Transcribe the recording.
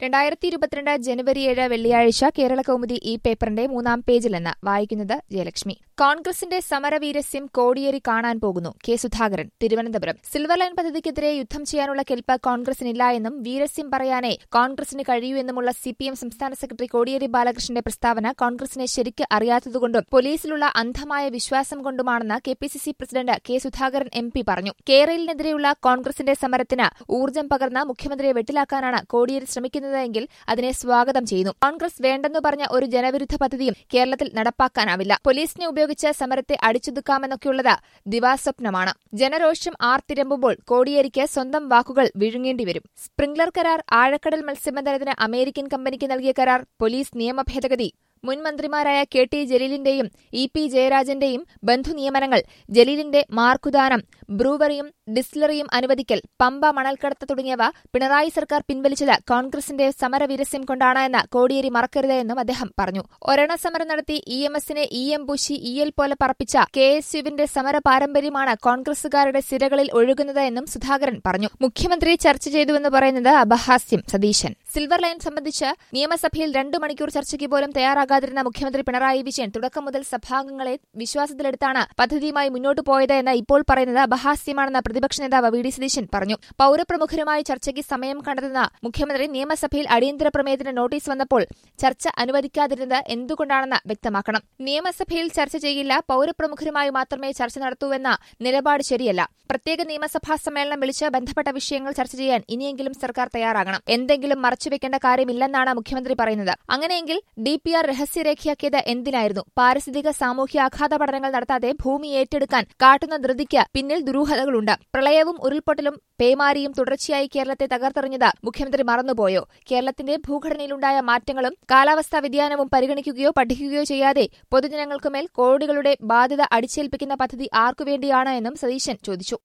രണ്ടായിരത്തി ഇരുപത്തിരണ്ട് ജനുവരി ഏഴ് വെള്ളിയാഴ്ച കേരള കൗമുദി ഈ പേപ്പറിന്റെ മൂന്നാം പേജിൽ നിന്ന് വായിക്കുന്നത് ജയലക്ഷ്മി കോൺഗ്രസിന്റെ സമരവീരസ്യം കോടിയേരി കാണാൻ പോകുന്നു K Sudhakaran Thiruvananthapuram silver line പദ്ധതിക്കെതിരെ യുദ്ധം ചെയ്യാനുള്ള കെൽപ്പ് കോൺഗ്രസിനില്ല എന്നും വീരസ്യം പറയാനേ കോൺഗ്രസിന് കഴിയൂ എന്നുമുള്ള സിപിഎം സംസ്ഥാന സെക്രട്ടറി കോടിയേരി ബാലകൃഷ്ണന്റെ പ്രസ്താവന കോൺഗ്രസിനെ ശരിക്ക് അറിയാത്തതുകൊണ്ടും പോലീസിലുള്ള അന്ധമായ വിശ്വാസം കൊണ്ടുമാണെന്ന് K P C C president K Sudhakaran M P പറഞ്ഞു കേരളിനെതിരെയുള്ള കോൺഗ്രസിന്റെ സമരത്തിന് ഊർജ്ജം പകർന്ന് മുഖ്യമന്ത്രിയെ വെട്ടിലാക്കാനാണ് കോടിയേരി ശ്രമിക്കുന്നതെങ്കിൽ അതിനെ സ്വാഗതം ചെയ്യുന്നു കോൺഗ്രസ് വേണ്ടെന്നു പറഞ്ഞ ഒരു ജനവിരുദ്ധ പദ്ധതിയും കേരളത്തിൽ നടപ്പാക്കാനാവില്ല പോലീസിനെ ഉപയോഗിച്ച് സമരത്തെ അടിച്ചൊതുക്കാമെന്നൊക്കെയുള്ളത് ദിവാസ്വപ്നമാണ് ജനരോഷം ആർത്തിരമ്പുമ്പോൾ കോടിയേരിക്ക് സ്വന്തം വാക്കുകൾ വിഴുങ്ങേണ്ടിവരും സ്പ്രിംഗ്ലർ കരാർ ആഴക്കടൽ മത്സ്യബന്ധനത്തിന് അമേരിക്കൻ കമ്പനിക്ക് നൽകിയ കരാർ പോലീസ് നിയമ ഭേദഗതി മുൻ മന്ത്രിമാരായ കെ ടി ജലീലിന്റെയും ഇ പി ജയരാജന്റെയും ബന്ധുനിയമനങ്ങൾ ജലീലിന്റെ മാർക്കുദാനം ബ്രൂവറിയും ഡിസ്റ്റിലറിയും അനുവദിക്കൽ പമ്പ മണൽക്കടത്ത് തുടങ്ങിയവ പിണറായി സർക്കാർ പിൻവലിച്ചത് കോൺഗ്രസിന്റെ സമരവീരസ്യം കൊണ്ടാണ് എന്ന് കോടിയേരി മറക്കരുത് എന്നും അദ്ദേഹം പറഞ്ഞു ഒരണ സമരം നടത്തി ഇ എം എസിനെ ഇ എം ബുഷി ഇ എൽ പോലെ പറപ്പിച്ച കെ എസ് യുവിന്റെ സമര പാരമ്പര്യമാണ് കോൺഗ്രസുകാരുടെ സിരകളിൽ ഒഴുകുന്നത് എന്നും സുധാകരൻ പറഞ്ഞു മുഖ്യമന്ത്രി ചർച്ച ചെയ്തുവെന്ന് പറയുന്നത് അപഹാസ്യം സതീശൻ സിൽവർ ലൈൻ സംബന്ധിച്ച് നിയമസഭയിൽ രണ്ടു മണിക്കൂർ ചർച്ചയ്ക്ക് പോലും തയ്യാറാകാതിരുന്ന മുഖ്യമന്ത്രി പിണറായി വിജയൻ തുടക്കം മുതൽ സഭാംഗങ്ങളെ വിശ്വാസത്തിലെടുത്താണ് പദ്ധതിയുമായി മുന്നോട്ടു പോയത് എന്ന് ഇപ്പോൾ പറയുന്നത് അപഹാസ്യമാണെന്ന് പ്രതിപക്ഷ നേതാവ് വി ഡി സതീശൻ പറഞ്ഞു പൌരപ്രമുഖരുമായി ചർച്ചയ്ക്ക് സമയം കണ്ടെത്തുന്ന മുഖ്യമന്ത്രി നിയമസഭയിൽ അടിയന്തര പ്രമേയത്തിന് നോട്ടീസ് വന്നപ്പോൾ ചർച്ച അനുവദിക്കാതിരുന്നത് എന്തുകൊണ്ടാണെന്ന് വ്യക്തമാക്കണം നിയമസഭയിൽ ചർച്ച ചെയ്യില്ല പൌരപ്രമുഖരുമായി മാത്രമേ ചർച്ച നടത്തൂവെന്ന നിലപാട് ശരിയല്ല പ്രത്യേക നിയമസഭാ സമ്മേളനം വിളിച്ച് ബന്ധപ്പെട്ട വിഷയങ്ങൾ ചർച്ച ചെയ്യാൻ ഇനിയെങ്കിലും സർക്കാർ തയ്യാറാകണം എന്തെങ്കിലും മറച്ചുവെക്കേണ്ട കാര്യമില്ലെന്നാണ് മുഖ്യമന്ത്രി പറയുന്നത് അങ്ങനെയെങ്കിൽ ഡി പി ആർ രഹസ്യരേഖയാക്കിയത് എന്തിനായിരുന്നു പാരിസ്ഥിതിക സാമൂഹ്യ ആഘാത പഠനങ്ങൾ നടത്താതെ ഭൂമി ഏറ്റെടുക്കാൻ കാട്ടുന്ന ധൃതിക്ക് പിന്നിൽ ദുരൂഹതകളുണ്ട് പ്രളയവും ഉരുൾപൊട്ടലും പേമാരിയും തുടർച്ചയായി കേരളത്തെ തകർത്തെറിഞ്ഞത് മുഖ്യമന്ത്രി മറന്നുപോയോ കേരളത്തിന്റെ ഭൂഘടനയിലുണ്ടായ മാറ്റങ്ങളും കാലാവസ്ഥാ വ്യതിയാനവും പരിഗണിക്കുകയോ പഠിക്കുകയോ ചെയ്യാതെ പൊതുജനങ്ങൾക്കുമേൽ കോടികളുടെ ബാധ്യത അടിച്ചേൽപ്പിക്കുന്ന പദ്ധതി ആർക്കുവേണ്ടിയാണ് എന്നും സതീശൻ ചോദിച്ചു